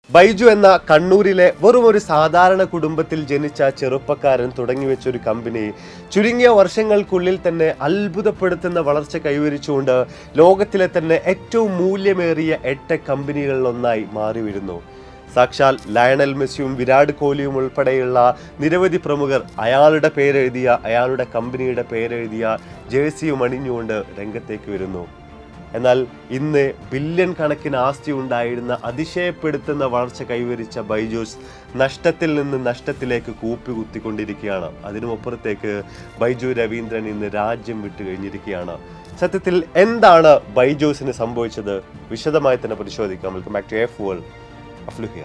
ബൈജു എന്ന കണ്ണൂരിലെ വെറും ഒരു സാധാരണ കുടുംബത്തിൽ ജനിച്ച ചെറുപ്പക്കാരൻ തുടങ്ങിവെച്ച ഒരു കമ്പനി ചുരുങ്ങിയ വർഷങ്ങൾക്കുള്ളിൽ തന്നെ അത്ഭുതപ്പെടുത്തുന്ന വളർച്ച കൈവരിച്ചുകൊണ്ട് ലോകത്തിലെ തന്നെ ഏറ്റവും മൂല്യമേറിയ എട്ട് കമ്പനികളിലൊന്നായി മാറി വരുന്നു സാക്ഷാൽ ലയണൽ മെസ്സിയും വിരാട് കോഹ്ലിയും ഉൾപ്പെടെയുള്ള നിരവധി പ്രമുഖർ അയാളുടെ പേരെഴുതിയ അയാളുടെ കമ്പനിയുടെ പേരെഴുതിയ ജേഴ്സിയും അണിഞ്ഞുകൊണ്ട് രംഗത്തേക്ക് വരുന്നു എന്നാൽ ഇന്ന് ബില്യൺ കണക്കിന് ആസ്തി ഉണ്ടായിരുന്ന അതിശയപ്പെടുത്തുന്ന വളർച്ച കൈവരിച്ച ബൈജൂസ് നഷ്ടത്തിൽ നിന്ന് നഷ്ടത്തിലേക്ക് കൂപ്പി കുത്തിക്കൊണ്ടിരിക്കുകയാണ് അതിനുമപ്പുറത്തേക്ക് ബൈജു രവീന്ദ്രൻ ഇന്ന് രാജ്യം വിട്ടു കഴിഞ്ഞിരിക്കുകയാണ് സത്യത്തിൽ എന്താണ് ബൈജൂസിന് സംഭവിച്ചത് വിശദമായി തന്നെ പരിശോധിക്കാം welcome back to F world അഫ്ലുഹിയ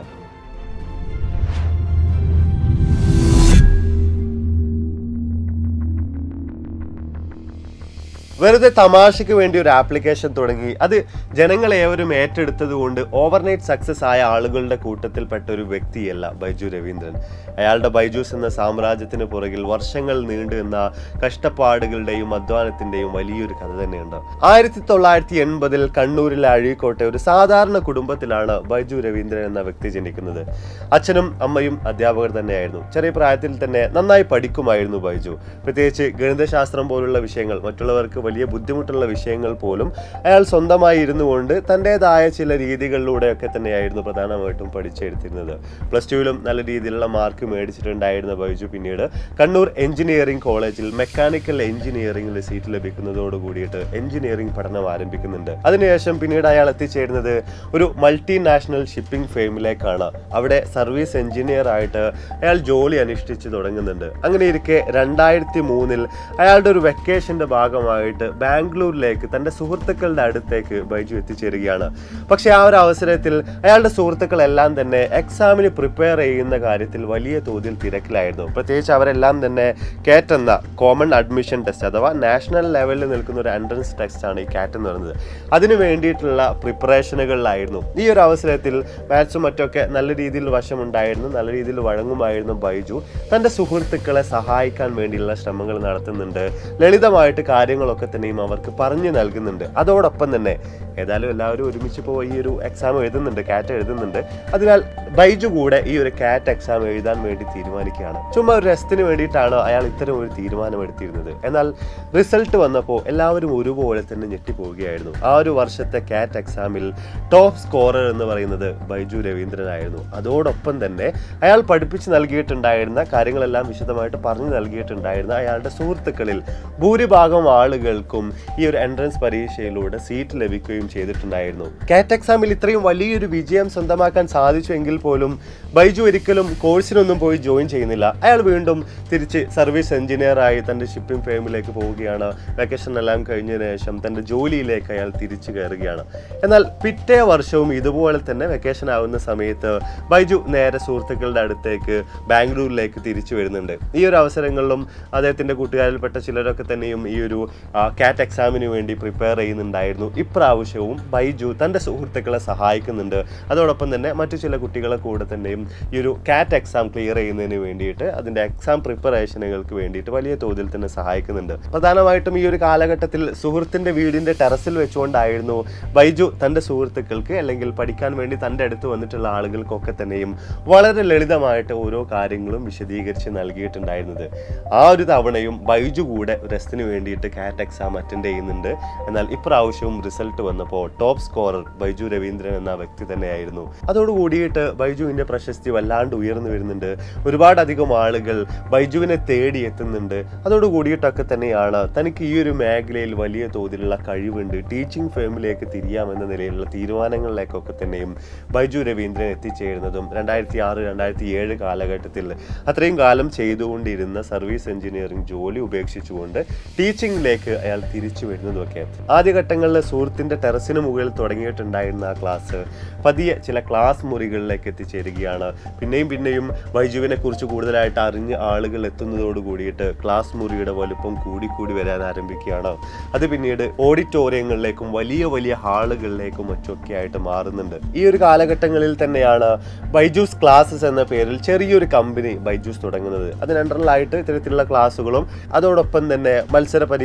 വെറുതെ തമാശയ്ക്ക് വേണ്ടി ഒരു ആപ്ലിക്കേഷൻ തുടങ്ങി അത് ജനങ്ങളേവരും ഏറ്റെടുത്തത് കൊണ്ട് ഓവർനൈറ്റ് സക്സസ് ആയ ആളുകളുടെ കൂട്ടത്തിൽപ്പെട്ട ഒരു വ്യക്തിയല്ല ബൈജു രവീന്ദ്രൻ അയാളുടെ ബൈജൂസ് എന്ന സാമ്രാജ്യത്തിന് പുറകിൽ വർഷങ്ങൾ നീണ്ടു നിന്ന കഷ്ടപ്പാടുകളുടെയും അധ്വാനത്തിന്റെയും വലിയൊരു കഥ തന്നെയുണ്ട് ആയിരത്തി തൊള്ളായിരത്തി എൺപതിൽ കണ്ണൂരിലെ അഴീക്കോട്ടെ ഒരു സാധാരണ കുടുംബത്തിലാണ് ബൈജു രവീന്ദ്രൻ എന്ന വ്യക്തി ജനിക്കുന്നത് അച്ഛനും അമ്മയും അധ്യാപകർ തന്നെയായിരുന്നു ചെറിയ പ്രായത്തിൽ തന്നെ നന്നായി പഠിക്കുമായിരുന്നു ബൈജു പ്രത്യേകിച്ച് ഗണിതശാസ്ത്രം പോലുള്ള വിഷയങ്ങൾ മറ്റുള്ളവർക്ക് വലിയ ബുദ്ധിമുട്ടുള്ള വിഷയങ്ങൾ പോലും അയാൾ സ്വന്തമായി ഇരുന്നു കൊണ്ട് തൻ്റെതായ ചില രീതികളിലൂടെയൊക്കെ തന്നെയായിരുന്നു പ്രധാനമായിട്ടും പഠിച്ചെടുത്തിരുന്നത് പ്ലസ് ടുവിലും നല്ല രീതിയിലുള്ള മാർക്ക് മേടിച്ചിട്ടുണ്ടായിരുന്ന ബൈജു പിന്നീട് കണ്ണൂർ എഞ്ചിനീയറിംഗ് കോളേജിൽ മെക്കാനിക്കൽ എഞ്ചിനീയറിംഗിൽ സീറ്റ് ലഭിക്കുന്നതോട് കൂടിയിട്ട് എഞ്ചിനീയറിംഗ് പഠനം ആരംഭിക്കുന്നുണ്ട് അതിനുശേഷം പിന്നീട് അയാൾ എത്തിച്ചേരുന്നത് ഒരു മൾട്ടിനാഷണൽ ഷിപ്പിംഗ് ഫേമിലേക്കാണ് അവിടെ സർവീസ് എഞ്ചിനീയർ ആയിട്ട് അയാൾ ജോലി അനുഷ്ഠിച്ച് തുടങ്ങുന്നുണ്ട് അങ്ങനെ ഇരിക്കെ രണ്ടായിരത്തി മൂന്നിൽ അയാളുടെ ഒരു വെക്കേഷന്റെ ഭാഗമായിട്ട് ബാംഗ്ലൂരിലേക്ക് തന്റെ സുഹൃത്തുക്കളുടെ അടുത്തേക്ക് ബൈജു എത്തിച്ചേരുകയാണ് പക്ഷെ ആ ഒരു അവസരത്തിൽ അയാളുടെ സുഹൃത്തുക്കളെല്ലാം തന്നെ എക്സാമിന് പ്രിപ്പയർ ചെയ്യുന്ന കാര്യത്തിൽ വലിയ തോതിൽ തിരക്കിലായിരുന്നു പ്രത്യേകിച്ച് അവരെല്ലാം തന്നെ കാറ്റ് എന്ന കോമൺ അഡ്മിഷൻ ടെസ്റ്റ് അഥവാ നാഷണൽ ലെവലിൽ നിൽക്കുന്ന ഒരു എൻട്രൻസ് ടെസ്റ്റ് ആണ് ഈ കാറ്റ് എന്ന് പറയുന്നത് അതിന് വേണ്ടിയിട്ടുള്ള പ്രിപ്പറേഷനുകളിലായിരുന്നു ഈ ഒരു അവസരത്തിൽ മാത്സും മറ്റൊക്കെ നല്ല രീതിയിൽ വശമുണ്ടായിരുന്നു നല്ല രീതിയിൽ വഴങ്ങുമായിരുന്നു ബൈജു തൻ്റെ സുഹൃത്തുക്കളെ സഹായിക്കാൻ വേണ്ടിയുള്ള ശ്രമങ്ങൾ നടത്തുന്നുണ്ട് ലളിതമായിട്ട് കാര്യങ്ങളൊക്കെ തന്നെയും അവർക്ക് പറഞ്ഞു നൽകുന്നുണ്ട് അതോടൊപ്പം തന്നെ ഏതായാലും എല്ലാവരും ഒരുമിച്ച് പോയി ഈ ഒരു എക്സാം എഴുതുന്നുണ്ട് കാറ്റ് എഴുതുന്നുണ്ട് അതിനാൽ ബൈജു കൂടെ ഈ ഒരു കാറ്റ് എക്സാം എഴുതാൻ വേണ്ടി തീരുമാനിക്കുകയാണ് ചുമ്മാ ഒരു രസത്തിന് വേണ്ടിയിട്ടാണ് അയാൾ ഇത്തരം ഒരു തീരുമാനം എടുത്തിരുന്നത് എന്നാൽ റിസൾട്ട് വന്നപ്പോൾ എല്ലാവരും ഒരുപോലെ തന്നെ ഞെട്ടിപ്പോവുകയായിരുന്നു ആ ഒരു വർഷത്തെ കാറ്റ് എക്സാമിൽ ടോപ്പ് സ്കോറർ എന്ന് പറയുന്നത് ബൈജു രവീന്ദ്രനായിരുന്നു അതോടൊപ്പം തന്നെ അയാൾ പഠിപ്പിച്ച് നൽകിയിട്ടുണ്ടായിരുന്ന കാര്യങ്ങളെല്ലാം വിശദമായിട്ട് പറഞ്ഞു നൽകിയിട്ടുണ്ടായിരുന്ന അയാളുടെ സുഹൃത്തുക്കളിൽ ഭൂരിഭാഗം ആളുകൾക്കും ഈ ഒരു എൻട്രൻസ് പരീക്ഷയിലൂടെ സീറ്റ് ലഭിക്കുകയും ചെയ്തിട്ടുണ്ടായിരുന്നു കാറ്റ് എക്സാമിൽ ഇത്രയും വലിയൊരു വിജയം സ്വന്തമാക്കാൻ സാധിച്ചുവെങ്കിൽ പോലും ബൈജു ഒരിക്കലും കോഴ്സിനൊന്നും പോയി ജോയിൻ ചെയ്യുന്നില്ല അയാൾ വീണ്ടും തിരിച്ച് സർവീസ് എഞ്ചിനീയറായി തൻ്റെ ഷിപ്പിംഗ് ഫേമിലേക്ക് പോവുകയാണ് വെക്കേഷൻ എല്ലാം കഴിഞ്ഞതിന് ശേഷം തൻ്റെ ജോലിയിലേക്ക് അയാൾ തിരിച്ചു കയറുകയാണ് എന്നാൽ പിറ്റേ വർഷവും ഇതുപോലെ തന്നെ വെക്കേഷൻ ആവുന്ന സമയത്ത് ബൈജു നേരെ സുഹൃത്തുക്കളുടെ അടുത്തേക്ക് ബാംഗ്ലൂരിലേക്ക് തിരിച്ചു വരുന്നുണ്ട് ഈ ഒരു അവസരങ്ങളിലും അദ്ദേഹത്തിൻ്റെ കൂട്ടുകാരിൽപ്പെട്ട ചിലരൊക്കെ തന്നെയും ഈ ഒരു കാറ്റ് എക്സാമിന് വേണ്ടി പ്രിപ്പയർ ചെയ്യുന്നുണ്ടായിരുന്നു ഇപ്രാവശ്യവും ബൈജു തൻ്റെ സുഹൃത്തുക്കളെ സഹായിക്കുന്നുണ്ട് അതോടൊപ്പം തന്നെ മറ്റു ചില കുട്ടികളെ കൂടെ തന്നെയും ഈ ഒരു കാറ്റ് എക്സാം ക്ലിയർ ചെയ്യുന്നതിന് വേണ്ടിയിട്ട് അതിൻ്റെ എക്സാം പ്രിപ്പറേഷനുകൾക്ക് വേണ്ടിയിട്ട് വലിയ തോതിൽ തന്നെ സഹായിക്കുന്നുണ്ട് പ്രധാനമായിട്ടും ഈ ഒരു കാലഘട്ടത്തിൽ സുഹൃത്തിൻ്റെ വീടിൻ്റെ ടെറസിൽ വെച്ചുകൊണ്ടായിരുന്നു ബൈജു തൻ്റെ സുഹൃത്തുക്കൾക്ക് അല്ലെങ്കിൽ പഠിക്കാൻ വേണ്ടി തൻ്റെ അടുത്ത് വന്നിട്ടുള്ള ആളുകൾക്കൊക്കെ തന്നെയും വളരെ ലളിതമായിട്ട് ഓരോ കാര്യങ്ങളും വിശദീകരിച്ച് നൽകിയിട്ടുണ്ടായിരുന്നത് ആ ഒരു തവണയും ബൈജു കൂടെ രസത്തിന് വേണ്ടിയിട്ട് കാറ്റ് എക്സാം അറ്റൻഡ് ചെയ്യുന്നുണ്ട് എന്നാൽ ഇപ്രാവശ്യവും റിസൾട്ട് വന്നപ്പോൾ ടോപ്പ് സ്കോറർ ബൈജു രവീന്ദ്രൻ എന്ന വ്യക്തി തന്നെയായിരുന്നു അതോടുകൂടിയിട്ട് ബൈജുവിൻ്റെ പ്രശസ്തി വല്ലാണ്ട് ഉയർന്നു വരുന്നുണ്ട് ഒരുപാട് അധികം ആളുകൾ ബൈജുവിനെ തേടി എത്തുന്നുണ്ട് അതോട് കൂടിയിട്ടൊക്കെ തന്നെയാണ് തനിക്ക് ഈ ഒരു മേഖലയിൽ വലിയ തോതിലുള്ള കഴിവുണ്ട് ടീച്ചിങ് ഫേമിലേക്ക് തിരിയാമെന്ന നിലയിലുള്ള തീരുമാനങ്ങളിലേക്കൊക്കെ തന്നെയും ബൈജു രവീന്ദ്രൻ എത്തിച്ചേരുന്നതും രണ്ടായിരത്തി ആറ് രണ്ടായിരത്തി ഏഴ് കാലഘട്ടത്തിൽ അത്രയും കാലം ചെയ്തുകൊണ്ടിരുന്ന സർവീസ് എഞ്ചിനീയറിംഗ് ജോലി ഉപേക്ഷിച്ചുകൊണ്ട് ടീച്ചിങ്ങിലേക്ക് അയാൾ തിരിച്ചു വരുന്നതൊക്കെ ആദ്യഘട്ടങ്ങളിൽ സുഹൃത്തിൻ്റെ ടെറസിന് മുകളിൽ തുടങ്ങിയിട്ടുണ്ടായിരുന്ന ആ ക്ലാസ് പതിയെ ചില ക്ലാസ് മുറികളിലേക്ക് എത്തിച്ചേരുകയാണ് പിന്നെയും പിന്നെയും ബൈജുവിനെ കുറിച്ച് കൂടുതലായിട്ട് അറിഞ്ഞ് ആളുകൾ എത്തുന്നതോട് കൂടിയിട്ട് ക്ലാസ് മുറിയുടെ വലുപ്പം കൂടിക്കൂടി വരാൻ ആരംഭിക്കുകയാണ് അത് പിന്നീട് ഓഡിറ്റോറിയങ്ങളിലേക്കും വലിയ വലിയ ഹാളുകളിലേക്കും മറ്റൊക്കെ ആയിട്ട് മാറുന്നുണ്ട് ഈ ഒരു കാലഘട്ടങ്ങളിൽ തന്നെയാണ് ബൈജൂസ് ക്ലാസ്സസ് എന്ന പേരിൽ ചെറിയൊരു കമ്പനി ബൈജൂസ് തുടങ്ങുന്നത് അതിന് അണ്ടറിലായിട്ട് ഇത്തരത്തിലുള്ള ക്ലാസ്സുകളും അതോടൊപ്പം തന്നെ മത്സര പരീക്ഷകൾക്ക്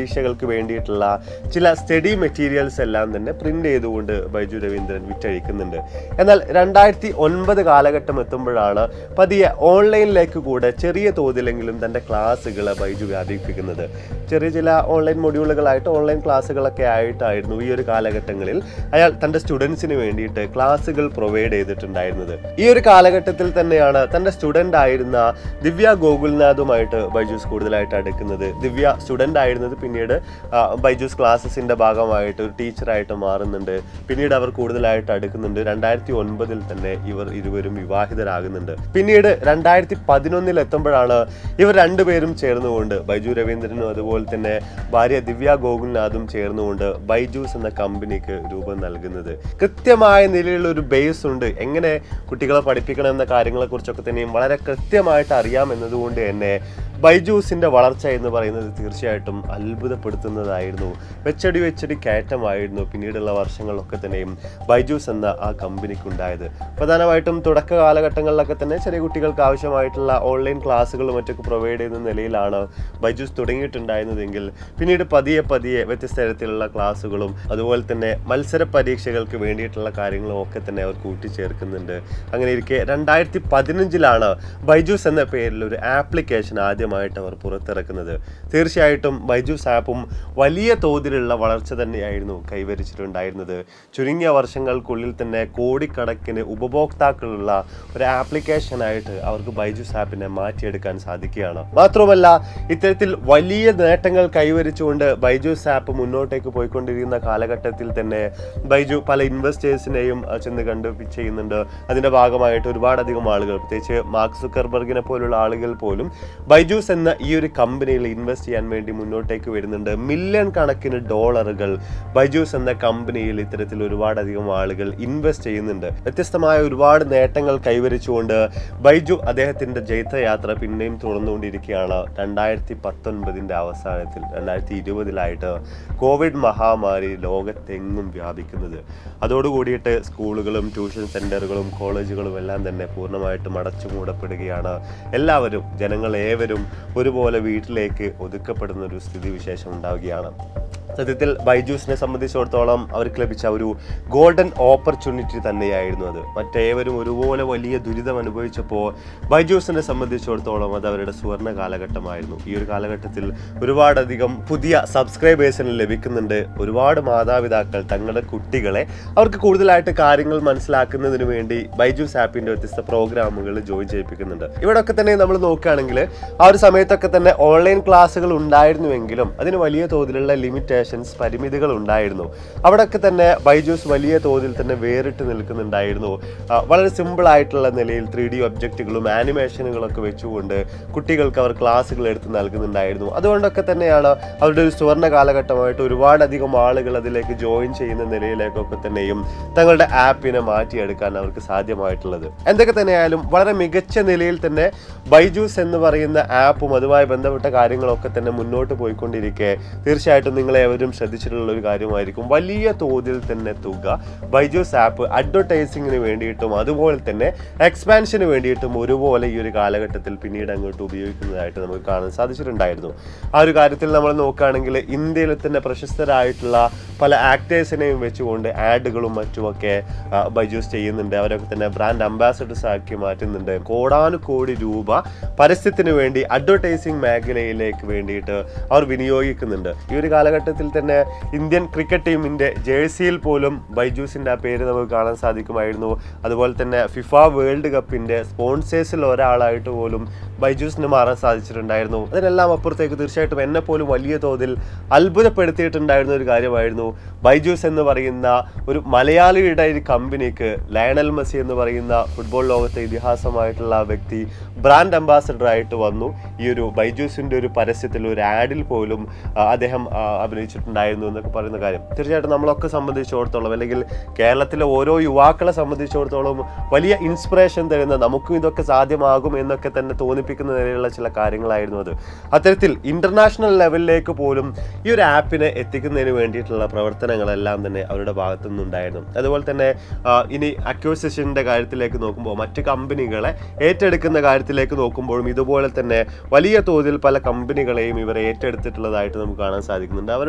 വേണ്ടിയിട്ടുള്ള ചില സ്റ്റഡി മെറ്റീരിയൽസ് എല്ലാം തന്നെ പ്രിന്റ് ചെയ്തുകൊണ്ട് ബൈജു രവീന്ദ്രൻ വിറ്റഴിക്കുന്നുണ്ട് എന്നാൽ രണ്ടായിരത്തി ഒൻപത് കാലഘട്ടം എത്തുമ്പോഴാണ് പതിയെ ഓൺലൈനിലേക്ക് കൂടെ ചെറിയ തോതിലെങ്കിലും തൻ്റെ ക്ലാസ്സുകൾ ബൈജു വ്യാപിപ്പിക്കുന്നത് ചെറിയ ചില ഓൺലൈൻ മൊഡ്യൂളുകളായിട്ട് ഓൺലൈൻ ക്ലാസ്സുകളൊക്കെ ആയിട്ടായിരുന്നു ഈ ഒരു കാലഘട്ടങ്ങളിൽ അയാൾ തൻ്റെ സ്റ്റുഡൻസിന് വേണ്ടിയിട്ട് ക്ലാസ്സുകൾ പ്രൊവൈഡ് ചെയ്തിട്ടുണ്ടായിരുന്നത് ഈ ഒരു കാലഘട്ടത്തിൽ തന്നെയാണ് തൻ്റെ സ്റ്റുഡൻ്റ് ആയിരുന്ന ദിവ്യ ഗോകുൽനാഥുമായിട്ട് ബൈജൂസ് കൂടുതലായിട്ട് അടുക്കുന്നത് ദിവ്യ സ്റ്റുഡൻ്റ് ആയിരുന്നത് പിന്നീട് ആ, ബൈജൂസ് ക്ലാസ്സസിൻ്റെ ഭാഗമായിട്ട് ഒരു ടീച്ചറായിട്ട് മാറുന്നുണ്ട് പിന്നീട് അവർ കൂടുതലായിട്ട് അടുക്കുന്നുണ്ട് രണ്ടായിരത്തി ഒൻപതിൽ തന്നെ ഇവർ ഇരുവരും വിവാഹിതരാകുന്നുണ്ട് പിന്നീട് രണ്ടായിരത്തി പതിനൊന്നിൽ എത്തുമ്പോഴാണ് ഇവർ രണ്ടുപേരും ചേർന്നുകൊണ്ട് ബൈജു രവീന്ദ്രനും അതുപോലെ തന്നെ ഭാര്യ ദിവ്യ ഗോകുൽനാഥും ചേർന്നുകൊണ്ട് ബൈജൂസ് എന്ന കമ്പനിക്ക് രൂപം നൽകുന്നത് കൃത്യമായ നിലയിലുള്ള ഒരു ബേസ് ഉണ്ട് എങ്ങനെ കുട്ടികളെ പഠിപ്പിക്കണം എന്ന കാര്യങ്ങളെ കുറിച്ചൊക്കെ തന്നെയും വളരെ കൃത്യമായിട്ട് അറിയാം എന്നതുകൊണ്ട് തന്നെ ബൈജൂസിന്റെ വളർച്ച എന്ന് പറയുന്നത് തീർച്ചയായിട്ടും അത്ഭുതപ്പെടുത്തുന്നതായിരുന്നു വെച്ചടി വെച്ചടി കയറ്റമായിരുന്നു പിന്നീടുള്ള വർഷങ്ങളിലൊക്കെ തന്നെയും ബൈജൂസ് എന്ന ആ കമ്പനിക്കുണ്ടായത് പ്രധാനമായിട്ടും തുടക്ക കാലഘട്ടങ്ങളിലൊക്കെ തന്നെ ചെറിയ കുട്ടികൾക്ക് ആവശ്യമായിട്ടുള്ള ഓൺലൈൻ ക്ലാസ്സുകളും മറ്റൊക്കെ പ്രൊവൈഡ് ചെയ്യുന്ന നിലയിലാണ് ബൈജൂസ് തുടങ്ങിയിട്ടുണ്ടായിരുന്നതെങ്കിൽ പിന്നീട് പതിയെ പതിയെ വ്യത്യസ്ത തരത്തിലുള്ള ക്ലാസ്സുകളും അതുപോലെ തന്നെ മത്സര പരീക്ഷകൾക്ക് വേണ്ടിയിട്ടുള്ള കാര്യങ്ങളും ഒക്കെ തന്നെ അവർ കൂട്ടിച്ചേർക്കുന്നുണ്ട് അങ്ങനെ ഇരിക്കെ രണ്ടായിരത്തി പതിനഞ്ചിലാണ് ബൈജൂസ് എന്ന പേരിൽ ഒരു ആപ്ലിക്കേഷൻ ആദ്യമായിട്ട് അവർ പുറത്തിറക്കുന്നത് തീർച്ചയായിട്ടും ബൈജൂസ് ആപ്പും വലിയ തോതിലുള്ള വളർച്ച തന്നെയായിരുന്നു കൈവരിച്ചിട്ടുണ്ടായിരുന്നത് ചുരുങ്ങിയ വർഷങ്ങൾക്കുള്ളിൽ തന്നെ കോടിക്കണക്കിന് ഉപഭോക്താക്കളുള്ള ഒരു ആപ്ലിക്കേഷനായിട്ട് അവർക്ക് ബൈജൂസ് ആപ്പിനെ മാറ്റിയെടുക്കാൻ സാധിക്കുകയാണ് മാത്രമല്ല ഇത്തരത്തിൽ വലിയ നേട്ടങ്ങൾ കൈവരിച്ചുകൊണ്ട് ബൈജൂസ് ആപ്പ് മുന്നോട്ടേക്ക് പോയിക്കൊണ്ടിരിക്കുന്ന കാലഘട്ടത്തിൽ തന്നെ ബൈജു പല ഇൻവെസ്റ്റേഴ്സിനെയും അഹ് ചെന്ന് കണ്ട് പിച്ച് ചെയ്യുന്നുണ്ട് അതിന്റെ ഭാഗമായിട്ട് ഒരുപാടധികം ആളുകൾ പ്രത്യേകിച്ച് മാർക്ക് സുക്കർബർഗിനെ പോലുള്ള ആളുകൾ പോലും ബൈജൂസ് എന്ന ഈ ഒരു കമ്പനിയിൽ ഇൻവെസ്റ്റ് ചെയ്യാൻ വേണ്ടി മുന്നോട്ടേക്ക് വരുന്നുണ്ട് മില്യൺ കണക്കിന് ഡോളറുകൾ ബൈജൂസ് എന്ന കമ്പനിയിൽ ഇത്തരത്തിൽ ഒരുപാടധികം ആളുകൾ ഇൻവെസ്റ്റ് ചെയ്യുന്നുണ്ട് വ്യത്യസ്തമായ ഒരുപാട് നേട്ടങ്ങൾ കൈവരിച്ചുകൊണ്ട് ബൈജു അദ്ദേഹത്തിന്റെ ജൈത്രയാത്ര പിന്നെയും തുടർന്നുകൊണ്ടിരിക്കുകയാണ് രണ്ടായിരത്തി പത്തൊൻപതിന്റെ അവസാനത്തിൽ രണ്ടായിരത്തി ഇരുപതിലായിട്ട് കോവിഡ് മഹാമാരി ലോകത്തെങ്ങും വ്യാപിക്കുന്നത് അതോടുകൂടിയിട്ട് സ്കൂളുകളും ട്യൂഷൻ സെന്ററുകളും കോളേജുകളും എല്ലാം തന്നെ പൂർണ്ണമായിട്ടും അടച്ചു മൂടപ്പെടുകയാണ് എല്ലാവരും ജനങ്ങൾ ഏവരും ഒരുപോലെ വീട്ടിലേക്ക് ഒതുക്കപ്പെടുന്ന ഒരു സ്ഥിതിവിശേഷം ഉണ്ടാവുകയാണ് സത്യത്തിൽ ബൈജൂസിനെ സംബന്ധിച്ചിടത്തോളം അവർക്ക് ലഭിച്ച ഒരു ഗോൾഡൻ ഓപ്പർച്യൂണിറ്റി തന്നെയായിരുന്നു അത് മറ്റേവരും ഒരുപോലെ വലിയ ദുരിതം അനുഭവിച്ചപ്പോൾ ബൈജൂസിനെ സംബന്ധിച്ചിടത്തോളം അത് അവരുടെ സുവർണ കാലഘട്ടമായിരുന്നു ഈ ഒരു കാലഘട്ടത്തിൽ ഒരുപാടധികം പുതിയ സബ്സ്ക്രൈബേഴ്സിന് ലഭിക്കുന്നുണ്ട് ഒരുപാട് മാതാപിതാക്കൾ തങ്ങളുടെ കുട്ടികളെ അവർക്ക് കൂടുതലായിട്ട് കാര്യങ്ങൾ മനസ്സിലാക്കുന്നതിന് വേണ്ടി ബൈജൂസ് ആപ്പിന്റെ വ്യത്യസ്ത പ്രോഗ്രാമുകൾ ജോയിൻ ചെയ്യിപ്പിക്കുന്നുണ്ട് ഇവിടെ ഒക്കെ തന്നെ നമ്മൾ നോക്കുകയാണെങ്കിൽ ആ ഒരു സമയത്തൊക്കെ തന്നെ ഓൺലൈൻ ക്ലാസ്സുകൾ ഉണ്ടായിരുന്നുവെങ്കിലും അതിന് വലിയ തോതിലുള്ള ലിമിറ്റേഷൻസ് പരിമിതികൾ ഉണ്ടായിരുന്നു അവിടെയൊക്കെ തന്നെ ബൈജൂസ് വലിയ തോതിൽ തന്നെ വേറിട്ട് നിൽക്കുന്നുണ്ടായിരുന്നു ആ, വളരെ സിമ്പിൾ ആയിട്ടുള്ള നിലയിൽ ത്രീ ഡി ഒബ്ജക്റ്റുകളും ആനിമേഷനുകളൊക്കെ വെച്ചുകൊണ്ട് കുട്ടികൾക്ക് അവർ ക്ലാസ്സുകൾ എടുത്ത് നൽകുന്നുണ്ടായിരുന്നു അതുകൊണ്ടൊക്കെ തന്നെയാണ് അവരുടെ ഒരു സുവർണ കാലഘട്ടമായിട്ട് ഒരുപാടധികം ആളുകൾ അതിലേക്ക് ജോയിൻ ചെയ്യുന്ന നിലയിലേക്കൊക്കെ തന്നെയും തങ്ങളുടെ ആപ്പിനെ മാറ്റിയെടുക്കാൻ അവർക്ക് സാധ്യമായിട്ടുള്ളത് എന്തൊക്കെ തന്നെയായാലും വളരെ മികച്ച നിലയിൽ തന്നെ ബൈജൂസ് എന്ന് പറയുന്ന ആപ്പും അതുമായി ബന്ധപ്പെട്ട കാര്യങ്ങളൊക്കെ തന്നെ മുന്നോട്ട് പോയിക്കൊണ്ടിരിക്കെ തീർച്ചയായിട്ടും നിങ്ങളെ ഏവരും ശ്രദ്ധിച്ചിട്ടുള്ള ഒരു കാര്യമായിരിക്കും വലിയ തോതിൽ തന്നെ തുക ബൈജൂസ് ആപ്പ് അഡ്വർടൈസിങ്ങിന് വേണ്ടിയിട്ടും അതുപോലെ തന്നെ എക്സ്പാൻഷന് വേണ്ടിയിട്ടും ഒരുപോലെ ഈ ഒരു കാലഘട്ടത്തിൽ പിന്നീട് അങ്ങോട്ട് ഉപയോഗിക്കുന്നതായിട്ട് നമുക്ക് കാണാൻ സാധിച്ചിട്ടുണ്ടായിരുന്നു ആ ഒരു കാര്യത്തിൽ നമ്മൾ നോക്കുകയാണെങ്കിൽ ഇന്ത്യയിൽ തന്നെ പ്രശസ്തരായിട്ടുള്ള പല ആക്ടേഴ്സിനെയും വെച്ചുകൊണ്ട് ആഡുകളും മറ്റുമൊക്കെ ആ, ബൈജൂസ് ചെയ്യുന്നുണ്ട് അവരൊക്കെ തന്നെ ബ്രാൻഡ് അംബാസഡേഴ്സ് ആക്കി മാറ്റുന്നുണ്ട് കോടാനുകോടി രൂപ പരസ്യത്തിന് വേണ്ടി അഡ്വർടൈസിങ് മേഖലയിലേക്ക് വേണ്ടിയിട്ട് അവർ വിനിയോഗിക്കുന്നുണ്ട് ഈ ഒരു കാലഘട്ടത്തിൽ തന്നെ ഇന്ത്യൻ ക്രിക്കറ്റ് ടീമിന്റെ ജേഴ്സിയിൽ പോലും ബൈജൂസിന്റെ ആ പേര് നമുക്ക് കാണാൻ സാധിക്കുമായിരുന്നു അതുപോലെ തന്നെ ഫിഫ വേൾഡ് കപ്പിന്റെ സ്പോൺസേഴ്സിൽ ഒരാളായിട്ട് പോലും ബൈജൂസിന് മാറാൻ സാധിച്ചിട്ടുണ്ടായിരുന്നു അതിനെല്ലാം അപ്പുറത്തേക്ക് തീർച്ചയായിട്ടും എന്നെ പോലും വലിയ തോതിൽ അത്ഭുതപ്പെടുത്തിയിട്ടുണ്ടായിരുന്ന ഒരു കാര്യമായിരുന്നു ബൈജൂസ് എന്ന് പറയുന്ന ഒരു മലയാളിയുടെ ഒരു കമ്പനിക്ക് ലയണൽ മെസ്സി എന്ന് പറയുന്ന ഫുട്ബോൾ ലോകത്തെ ഇതിഹാസമായിട്ടുള്ള ആ വ്യക്തി ബ്രാൻഡ് അംബാസഡർ ആയിട്ട് വന്നു ഈ ഒരു ബൈജൂസിന്റെ ഒരു പരസ്യത്തിൽ ഒരു ആഡിൽ പോലും ആ, അദ്ദേഹം ആ, അഭിനയിച്ചിട്ടുണ്ടായിരുന്നു എന്നൊക്കെ പറയുന്ന കാര്യം തീർച്ചയായിട്ടും നമ്മളൊക്കെ സംബന്ധിച്ചിടത്തോളം അല്ലെങ്കിൽ കേരളത്തിലെ ഓരോ യുവാക്കളെ സംബന്ധിച്ചിടത്തോളം വലിയ ഇൻസ്പിറേഷൻ തരുന്ന നമുക്കും ഇതൊക്കെ സാധ്യമാകും എന്നൊക്കെ തന്നെ തോന്നിപ്പിക്കുന്ന നിലയിലുള്ള ചില കാര്യങ്ങളായിരുന്നു അത് അത്തരത്തിൽ ഇന്റർനാഷണൽ ലെവലിലേക്ക് പോലും ഈ ഒരു ആപ്പിനെ എത്തിക്കുന്നതിന് വേണ്ടിയിട്ടുള്ള പ്രവർത്തനങ്ങളെല്ലാം തന്നെ അവരുടെ ഭാഗത്തു നിന്നുണ്ടായിരുന്നു അതുപോലെ തന്നെ ആ, ഇനി അക്യൂസിഷന്റെ കാര്യത്തിലേക്ക് നോക്കുമ്പോൾ മറ്റ് കമ്പനികളെ ഏറ്റെടുക്കുന്ന കാര്യത്തിലേക്ക് നോക്കുമ്പോഴും ഇതുപോലെ തന്നെ വലിയ തോതിൽ പല കമ്പനികളെയും ഇവർ ഏറ്റെടുത്തിട്ടുള്ളതായിട്ട് നമുക്ക് കാണാൻ സാധിക്കുന്നുണ്ട് അവരുടെ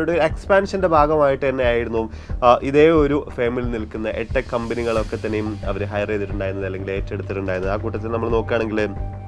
അവരുടെ ഒരു എക്സ്പാൻഷൻ്റെ ഭാഗമായിട്ട് തന്നെ ആയിരുന്നു ആ, ഇതേ ഒരു ഫേമിൽ നിൽക്കുന്ന എട്ടെക് കമ്പനികളൊക്കെ തന്നെയും അവർ ഹയർ ചെയ്തിട്ടുണ്ടായിരുന്നത് അല്ലെങ്കിൽ ഏറ്റെടുത്തിട്ടുണ്ടായിരുന്നത് ആ കൂട്ടത്തിൽ നമ്മൾ നോക്കുകയാണെങ്കിൽ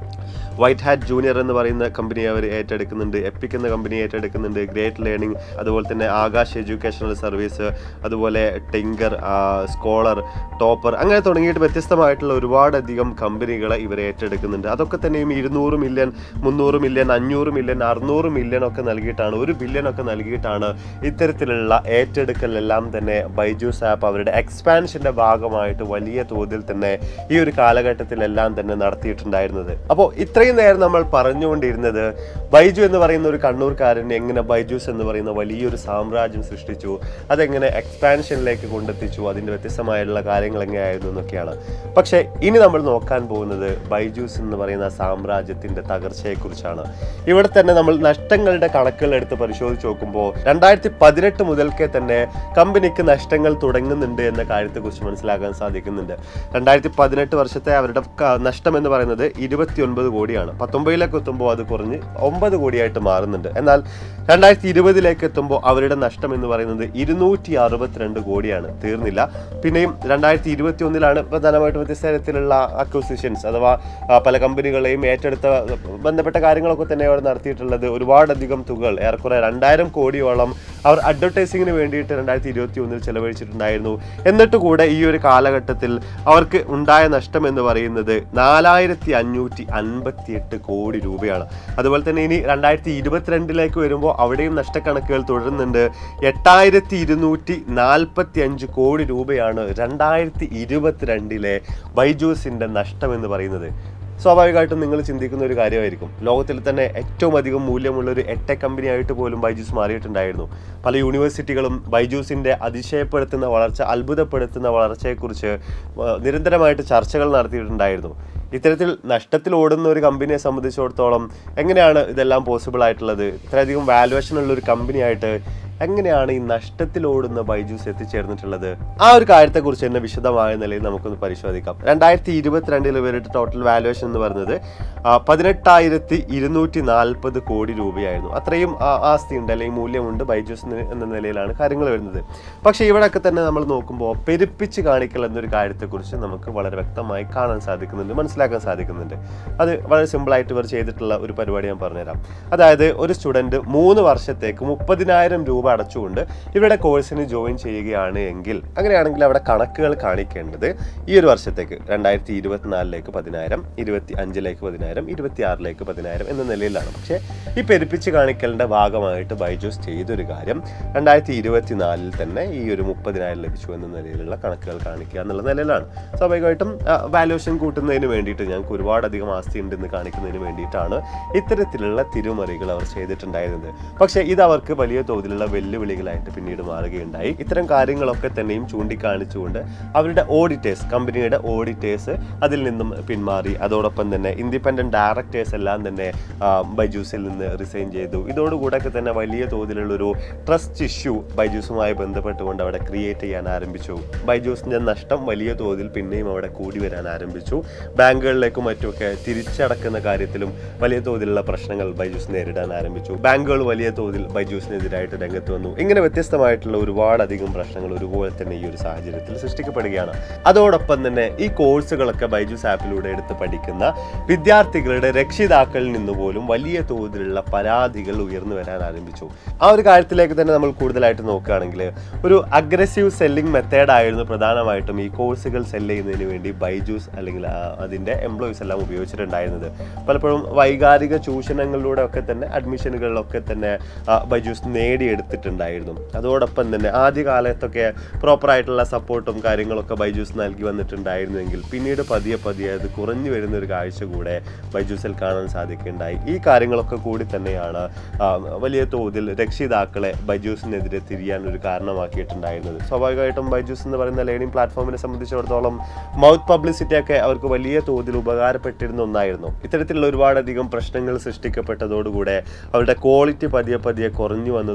വൈറ്റ് ഹാറ്റ് ജൂനിയർ എന്ന് പറയുന്ന കമ്പനി അവർ ഏറ്റെടുക്കുന്നുണ്ട് എപ്പിക് എന്ന കമ്പനി ഏറ്റെടുക്കുന്നുണ്ട് ഗ്രേറ്റ് ലേണിംഗ് അതുപോലെ തന്നെ ആകാശ് എഡ്യൂക്കേഷണൽ സർവീസ് അതുപോലെ ടിങ്കർ സ്കോളർ ടോപ്പർ അങ്ങനെ തുടങ്ങിയിട്ട് വ്യത്യസ്തമായിട്ടുള്ള ഒരുപാടധികം കമ്പനികളെ ഇവർ ഏറ്റെടുക്കുന്നുണ്ട് അതൊക്കെ തന്നെയും ഇരുന്നൂറ് മില്യൺ മുന്നൂറ് മില്യൺ അഞ്ഞൂറ് മില്യൺ അറുന്നൂറ് മില്യൺ ഒക്കെ നൽകിയിട്ടാണ് ഒരു ബില്യൺ ഒക്കെ നൽകിയിട്ടാണ് ഇത്തരത്തിലുള്ള ഏറ്റെടുക്കലെല്ലാം തന്നെ ബൈജൂസ് ആപ്പ് അവരുടെ എക്സ്പാൻഷന്റെ ഭാഗമായിട്ട് വലിയ തോതിൽ തന്നെ ഈ ഒരു കാലഘട്ടത്തിലെല്ലാം തന്നെ നടത്തിയിട്ടുണ്ടായിരുന്നത് അപ്പോൾ ഇത്രയും നേരം നമ്മൾ പറഞ്ഞുകൊണ്ടിരുന്നത് ബൈജു എന്ന് പറയുന്ന ഒരു കണ്ണൂർക്കാരൻ എങ്ങനെ ബൈജൂസ് എന്ന് പറയുന്ന വലിയൊരു സാമ്രാജ്യം സൃഷ്ടിച്ചു അതെങ്ങനെ എക്സ്പാൻഷനിലേക്ക് കൊണ്ടെത്തിച്ചു അതിൻ്റെ വ്യത്യസ്തമായിട്ടുള്ള കാര്യങ്ങൾ എങ്ങനെയായിരുന്നു എന്നൊക്കെയാണ് പക്ഷേ ഇനി നമ്മൾ നോക്കാൻ പോകുന്നത് ബൈജൂസ് എന്ന് പറയുന്ന സാമ്രാജ്യത്തിൻ്റെ തകർച്ചയെക്കുറിച്ചാണ് ഇവിടെ തന്നെ നമ്മൾ നഷ്ടങ്ങളുടെ കണക്കുകൾ എടുത്ത് പരിശോധിച്ച് നോക്കുമ്പോൾ രണ്ടായിരത്തി പതിനെട്ട് മുതൽക്കേ തന്നെ കമ്പനിക്ക് നഷ്ടങ്ങൾ തുടങ്ങുന്നുണ്ട് എന്ന കാര്യത്തെക്കുറിച്ച് മനസ്സിലാക്കാൻ സാധിക്കുന്നുണ്ട് രണ്ടായിരത്തി പതിനെട്ട് വർഷത്തെ അവരുടെ ക- നഷ്ടം എന്ന് പറയുന്നത് ഇരുപത്തിയൊൻപത് കോടിയാണ് പത്തൊമ്പതിലേക്ക് എത്തുമ്പോൾ അത് കുറഞ്ഞ് ഒമ്പത് കോടിയായിട്ട് മാറുന്നുണ്ട് എന്നാൽ രണ്ടായിരത്തി ഇരുപതിലേക്ക് എത്തുമ്പോൾ അവരുടെ നഷ്ടം എന്ന് പറയുന്നത് ഇരുന്നൂറ്റി അറുപത്തിരണ്ട് കോടിയാണ് തീർന്നില്ല പിന്നെയും രണ്ടായിരത്തി ഇരുപത്തി ഒന്നിലാണ് പ്രധാനമായിട്ടും വ്യത്യസ്ത തരത്തിലുള്ള അക്വസിഷൻസ് അഥവാ ആ, പല കമ്പനികളെയും ഏറ്റെടുത്ത ബന്ധപ്പെട്ട കാര്യങ്ങളൊക്കെ തന്നെ അവർ നടത്തിയിട്ടുള്ളത് ഒരുപാടധികം തുകകൾ ഏറെക്കുറെ രണ്ടായിരം കോടിയോളം അവർ അഡ്വർടൈസിങ്ങിന് വേണ്ടിയിട്ട് രണ്ടായിരത്തി ഇരുപത്തി ഒന്നിൽ ചെലവഴിച്ചിട്ടുണ്ടായിരുന്നു എന്നിട്ട് കൂടെ ഈ ഒരു കാലഘട്ടത്തിൽ അവർക്ക് ഉണ്ടായ നഷ്ടം എന്ന് പറയുന്നത് നാലായിരത്തി അഞ്ഞൂറ്റി അൻപത്തി എട്ട് കോടി രൂപയാണ് അതുപോലെ തന്നെ ഇനി രണ്ടായിരത്തി ഇരുപത്തിരണ്ടിലേക്ക് വരുമ്പോൾ അവിടെയും നഷ്ടക്കണക്കുകൾ തുടരുന്നുണ്ട് എട്ടായിരത്തി ഇരുന്നൂറ്റി നാൽപ്പത്തി അഞ്ച് കോടി രൂപയാണ് രണ്ടായിരത്തി ഇരുപത്തിരണ്ടിലെ ബൈജൂസിന്റെ നഷ്ടം എന്ന് പറയുന്നത് സ്വാഭാവികമായിട്ടും നിങ്ങൾ ചിന്തിക്കുന്ന ഒരു കാര്യമായിരിക്കും ലോകത്തിൽ തന്നെ ഏറ്റവും അധികം മൂല്യമുള്ള ഒരു എട്ട കമ്പനി ആയിട്ട് പോലും ബൈജൂസ് മാറിയിട്ടുണ്ടായിരുന്നു പല യൂണിവേഴ്സിറ്റികളും ബൈജൂസിന്റെ അതിശയപ്പെടുത്തുന്ന വളർച്ച അത്ഭുതപ്പെടുത്തുന്ന വളർച്ചയെക്കുറിച്ച് ആ, നിരന്തരമായിട്ട് ചർച്ചകൾ നടത്തിയിട്ടുണ്ടായിരുന്നു ഇത്തരത്തിൽ നഷ്ടത്തിൽ ഓടുന്ന ഒരു കമ്പനിയെ സംബന്ധിച്ചിടത്തോളം എങ്ങനെയാണ് ഇതെല്ലാം പോസിബിൾ ആയിട്ടുള്ളത് ഇത്രയധികം വാലുവേഷൻ ഉള്ള ഒരു കമ്പനിയായിട്ട് എങ്ങനെയാണ് ഈ നഷ്ടത്തിൽ ഓടുന്ന ബൈജൂസ് എത്തിച്ചേർന്നിട്ടുള്ളത് ആ ഒരു കാര്യത്തെക്കുറിച്ച് തന്നെ വിശദമായ നിലയിൽ നമുക്കൊന്ന് പരിശോധിക്കാം രണ്ടായിരത്തി ഇരുപത്തിരണ്ടിൽ ഇവരുടെ ടോട്ടൽ വാലുവേഷൻ എന്ന് പറയുന്നത് ആ, പതിനെട്ടായിരത്തി ഇരുന്നൂറ്റി നാൽപ്പത് കോടി രൂപയായിരുന്നു അത്രയും ആ, ആസ്തിയുണ്ട് അല്ലെങ്കിൽ മൂല്യമുണ്ട് ബൈജൂസ് ന് എന്ന നിലയിലാണ് കാര്യങ്ങൾ വരുന്നത് പക്ഷേ ഇവിടെയൊക്കെ തന്നെ നമ്മൾ നോക്കുമ്പോൾ പെരുപ്പിച്ച് കാണിക്കൽ എന്നൊരു കാര്യത്തെക്കുറിച്ച് നമുക്ക് വളരെ വ്യക്തമായി കാണാൻ സാധിക്കുന്നുണ്ട് മനസ്സിലാക്കാൻ സാധിക്കുന്നുണ്ട് അത് വളരെ സിമ്പിളായിട്ട് ഇവർ ചെയ്തിട്ടുള്ള ഒരു പരിപാടി ഞാൻ പറഞ്ഞുതരാം അതായത് ഒരു സ്റ്റുഡൻറ്റ് മൂന്ന് വർഷത്തേക്ക് മുപ്പതിനായിരം രൂപ അടച്ചുകൊണ്ട് ഇവരുടെ കോഴ്സിന് ജോയിൻ ചെയ്യുകയാണ് എങ്കിൽ അങ്ങനെയാണെങ്കിൽ അവിടെ കണക്കുകൾ കാണിക്കേണ്ടത് ഈ ഒരു വർഷത്തേക്ക് രണ്ടായിരത്തി ഇരുപത്തിനാലിലേക്ക് പതിനായിരം ഇരുപത്തി അഞ്ചിലേക്ക് പതിനായിരം ഇരുപത്തി ആറിലേക്ക് പതിനായിരം എന്ന നിലയിലാണ് പക്ഷേ ഈ പെരുപ്പിച്ച് കാണിക്കലിൻ്റെ ഭാഗമായിട്ട് ബൈജൂസ് ചെയ്തൊരു കാര്യം രണ്ടായിരത്തി ഇരുപത്തിനാലിൽ തന്നെ ഈ ഒരു മുപ്പതിനായിരം ലഭിച്ചു എന്ന നിലയിലുള്ള കണക്കുകൾ കാണിക്കുക എന്നുള്ള നിലയിലാണ് സ്വാഭാവികമായിട്ടും വാല്യുവേഷൻ കൂട്ടുന്നതിന് വേണ്ടിയിട്ട് ഞങ്ങൾക്ക് ഒരുപാടധികം ആസ്തി ഉണ്ടെന്ന് കാണിക്കുന്നതിന് വേണ്ടിയിട്ടാണ് ഇത്തരത്തിലുള്ള തിരുമറികൾ അവർ ചെയ്തിട്ടുണ്ടായിരുന്നത് പക്ഷേ ഇത് അവർക്ക് വലിയ തോതിലുള്ള വെല്ലുവിളികളായിട്ട് പിന്നീട് മാറുകയുണ്ടായി ഇത്തരം കാര്യങ്ങളൊക്കെ തന്നെയും ചൂണ്ടിക്കാണിച്ചുകൊണ്ട് അവരുടെ ഓഡിറ്റേഴ്സ് കമ്പനിയുടെ ഓഡിറ്റേഴ്സ് അതിൽ നിന്നും പിന്മാറി അതോടൊപ്പം തന്നെ ഇൻഡിപെൻഡന്റ് ഡയറക്ടേഴ്സ് എല്ലാം തന്നെ ആ, ബൈജൂസിൽ നിന്ന് റിസൈൻ ചെയ്തു ഇതോടുകൂടെയൊക്കെ തന്നെ വലിയ തോതിലുള്ള ഒരു ട്രസ്റ്റ് ഇഷ്യൂ ബൈജൂസുമായി ബന്ധപ്പെട്ടുകൊണ്ട് അവിടെ ക്രിയേറ്റ് ചെയ്യാൻ ആരംഭിച്ചു ബൈജൂസിന്റെ നഷ്ടം വലിയ തോതിൽ പിന്നെയും അവിടെ കൂടി വരാൻ ആരംഭിച്ചു ബാങ്കുകളിലേക്കും മറ്റുമൊക്കെ തിരിച്ചടക്കുന്ന കാര്യത്തിലും വലിയ തോതിലുള്ള പ്രശ്നങ്ങൾ ബൈജൂസ് നേരിടാൻ ആരംഭിച്ചു ബാങ്കുകൾ വലിയ തോതിൽ ബൈജൂസിനെതിരായിട്ട് രംഗത്ത് വന്നു ഇങ്ങനെ വ്യത്യസ്തമായിട്ടുള്ള ഒരുപാടധികം പ്രശ്നങ്ങൾ ഒരുപോലെ തന്നെ ഈ ഒരു സാഹചര്യത്തിൽ സൃഷ്ടിക്കപ്പെടുകയാണ് അതോടൊപ്പം തന്നെ ഈ കോഴ്സുകളൊക്കെ ബൈജൂസ് ആപ്പിലൂടെ എടുത്ത് പഠിക്കുന്ന വിദ്യാർത്ഥികളുടെ രക്ഷിതാക്കളിൽ നിന്ന് പോലും വലിയ തോതിലുള്ള പരാതികൾ ഉയർന്നു വരാൻ ആരംഭിച്ചു ആ ഒരു കാര്യത്തിലേക്ക് തന്നെ നമ്മൾ കൂടുതലായിട്ട് നോക്കുകയാണെങ്കിൽ ഒരു അഗ്രസീവ് സെല്ലിംഗ് മെത്തേഡ് ആയിരുന്നു പ്രധാനമായിട്ടും ഈ കോഴ്സുകൾ സെല് ചെയ്യുന്നതിന് വേണ്ടി ബൈജൂസ് അല്ലെങ്കിൽ ആ, അതിൻ്റെ എംപ്ലോയീസ് എല്ലാം ഉപയോഗിച്ചിട്ടുണ്ടായിരുന്നത് പലപ്പോഴും വൈകാരിക ചൂഷണങ്ങളിലൂടെ ഒക്കെ തന്നെ അഡ്മിഷനുകളിലൊക്കെ തന്നെ ആ, ബൈജൂസ് നേടിയെടുത്തിട്ടുണ്ടായിരുന്നു അതോടൊപ്പം തന്നെ ആദ്യ കാലത്തൊക്കെ പ്രോപ്പറായിട്ടുള്ള സപ്പോർട്ടും കാര്യങ്ങളൊക്കെ ബൈജൂസ് നൽകി വന്നിട്ടുണ്ടായിരുന്നുവെങ്കിൽ പിന്നീട് പതിയെ പതിയെ അത് കുറഞ്ഞു വരുന്ന ഒരു കാഴ്ച കൂടെ ബൈജൂസിൽ കാണാൻ സാധിക്കുകയുണ്ടായി ഈ കാര്യങ്ങളൊക്കെ കൂടി തന്നെയാണ് ആ, വലിയ തോതിൽ രക്ഷിതാക്കളെ ബൈജൂസിനെതിരെ തിരിയാൻ ഒരു കാരണമാക്കിയിട്ടുണ്ടായിരുന്നത് സ്വാഭാവികമായിട്ടും ബൈജൂസ് എന്ന് പറയുന്ന ലേണിംഗ് പ്ലാറ്റ്ഫോമിനെ സംബന്ധിച്ചിടത്തോളം മൗത്ത് പബ്ലിസിറ്റി ഒക്കെ അവർക്ക് വലിയ തോതിൽ ഉപകാരപ്പെട്ടിരുന്ന ഒന്നായിരുന്നു ഇത്തരത്തിലുള്ള ഒരുപാടധികം പ്രശ്നങ്ങൾ സൃഷ്ടിക്കപ്പെട്ടതോടുകൂടെ അവരുടെ ക്വാളിറ്റി പതിയെ പതിയെ കുറഞ്ഞു വന്നതോടുകൂടി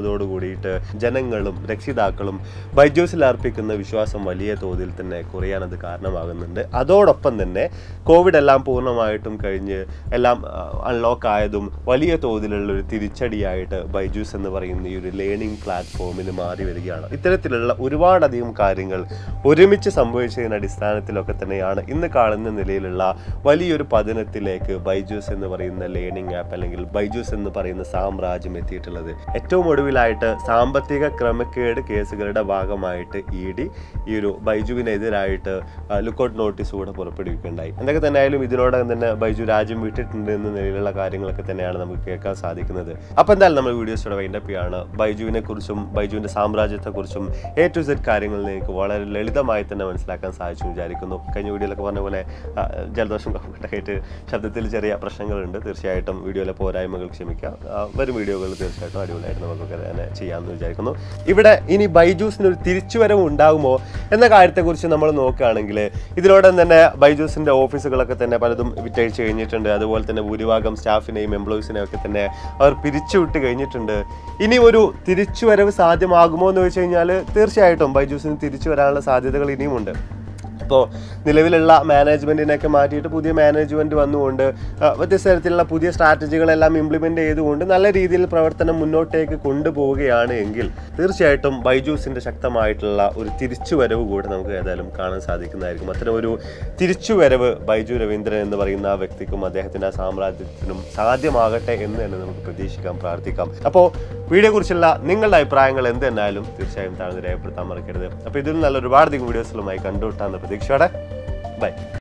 കൂടിയിട്ട് ജനങ്ങളും രക്ഷിതാക്കളും ബൈജൂസിൽ അർപ്പിക്കുന്ന വിശ്വാസം വലിയ തോതിൽ തന്നെ കുറയാൻ അത് കാരണമാകുന്നുണ്ട് അതോടൊപ്പം തന്നെ കോവിഡ് എല്ലാം പൂർണ്ണമായിട്ടും കഴിഞ്ഞ് എല്ലാം അൺലോക്ക് ആയതും വലിയ തോതിലുള്ള ഒരു തിരിച്ചടിയായിട്ട് ബൈജൂസ് എന്ന് പറയുന്ന ഈ ഒരു ലേണിംഗ് പ്ലാറ്റ്ഫോമിന് മാറി വരികയാണ് ഇത്തരത്തിലുള്ള ഒരുപാടധികം കാര്യങ്ങൾ ഒരുമിച്ച് സംഭവിച്ചതിന് അടിസ്ഥാനത്തിലൊക്കെ തന്നെയാണ് ഇന്ന് കാണുന്ന നിലയിലുള്ള വലിയൊരു പതനത്തിലേക്ക് ബൈജൂസ് എന്ന് പറയുന്ന ലേണിംഗ് ആപ്പ് അല്ലെങ്കിൽ ബൈജൂസ് എന്ന് പറയുന്ന സാമ്രാജ്യം എത്തിയിട്ടുള്ളത് ഏറ്റവും ഒടുവിലായിട്ട് സാമ്പത്തിക ക്രമക്കേട് കേസുകളുടെ ഭാഗമായിട്ട് ഇ ഡി ഈ ഒരു ബൈജുവിനെതിരായിട്ട് ലുക്കൗട്ട് നോട്ടീസ് കൂടെ പുറപ്പെടുവിക്കുകയുണ്ടായി എന്തൊക്കെ തന്നെയായാലും ഇതിനോടകം തന്നെ ബൈജു രാജ്യം വിട്ടിട്ടുണ്ട് എന്ന നിലയിലുള്ള കാര്യങ്ങളൊക്കെ തന്നെയാണ് നമുക്ക് കേൾക്കാൻ സാധിക്കുന്നത് അപ്പോൾ എന്തായാലും നമ്മൾ വീഡിയോസോടെ വൈൻഡപ്പ് ചെയ്യാണ് ബൈജുവിനെ കുറിച്ചും ബൈജുവിൻ്റെ സാമ്രാജ്യത്തെക്കുറിച്ചും എ ടു സെഡ് കാര്യങ്ങളിൽ എനിക്ക് വളരെ ലളിതമായി തന്നെ മനസ്സിലാക്കാൻ സാധിച്ചു എന്ന് വിചാരിക്കുന്നു കഴിഞ്ഞ വീഡിയോയിലൊക്കെ പറഞ്ഞ പോലെ ആ, ജലദോഷം കഫക്കെട്ടായിട്ട് ശബ്ദത്തിൽ ചെറിയ പ്രശ്നങ്ങളുണ്ട് തീർച്ചയായിട്ടും വീഡിയോയിലെ പോരായ്മകൾ ക്ഷമിക്കുക ആ, വരും വീഡിയോകൾ തീർച്ചയായിട്ടും അടിപൊളിയായിട്ട് നമുക്കൊക്കെ തന്നെ ചെയ്യാമെന്ന് വിചാരിക്കുന്നു ഇവിടെ ഇനി ബൈജൂസിന് ഒരു തിരിച്ചുവരവ് ഉണ്ടാകുമോ എന്ന കാര്യത്തെക്കുറിച്ച് നമ്മൾ നോക്കുകയാണെങ്കിൽ ഇതിനോടകം തന്നെ ബൈജൂസിൻ്റെ ഓഫീസുകളൊക്കെ തന്നെ പലതും വിറ്റഴിച്ച് കഴിഞ്ഞിട്ടുണ്ട് അതുപോലെ തന്നെ ഭൂരിഭാഗം സ്റ്റാഫിനെയും എംപ്ലോയീസിനെയും ഒക്കെ തന്നെ അവർ പിരിച്ചുവിട്ട് കഴിഞ്ഞിട്ടുണ്ട് ഇനി ഒരു തിരിച്ചുവരവ് സാധ്യമാകുമോ എന്ന് ചോദിച്ചു കഴിഞ്ഞാൽ തീർച്ചയായിട്ടും ബൈജൂസിന് തിരിച്ചു വരാനുള്ള സാധ്യതകൾ ഇനിയുമുണ്ട് ഇപ്പോൾ നിലവിലുള്ള മാനേജ്മെൻറ്റിനെയൊക്കെ മാറ്റിയിട്ട് പുതിയ മാനേജ്മെൻറ്റ് വന്നുകൊണ്ട് ആ, വ്യത്യസ്ത തരത്തിലുള്ള പുതിയ സ്ട്രാറ്റജികളെല്ലാം ഇംപ്ലിമെൻ്റ് ചെയ്തുകൊണ്ട് നല്ല രീതിയിൽ പ്രവർത്തനം മുന്നോട്ടേക്ക് കൊണ്ടുപോവുകയാണ് എങ്കിൽ തീർച്ചയായിട്ടും ബൈജൂസിൻ്റെ ശക്തമായിട്ടുള്ള ഒരു തിരിച്ചുവരവ് കൂടെ നമുക്ക് ഏതായാലും കാണാൻ സാധിക്കുന്നതായിരിക്കും അത്തരം ഒരു തിരിച്ചുവരവ് ബൈജു രവീന്ദ്രൻ എന്ന് പറയുന്ന ആ വ്യക്തിക്കും അദ്ദേഹത്തിൻ്റെ ആ സാമ്രാജ്യത്തിനും സാധ്യമാകട്ടെ എന്ന് തന്നെ നമുക്ക് പ്രതീക്ഷിക്കാം പ്രാർത്ഥിക്കാം അപ്പോൾ വീഡിയോ കുറിച്ചുള്ള നിങ്ങളുടെ അഭിപ്രായങ്ങൾ എന്ത് തന്നെയാലും തീർച്ചയായും താഴ്ന്ന് രേഖപ്പെടുത്താൻ മറക്കരുത് അപ്പോൾ ഇതിൽ നല്ല ഒരുപാട് അധികം വീഡിയോസുകളുമായി കണ്ടുവിട്ടാന്ന് പ്രതീക്ഷയോടെ ബൈ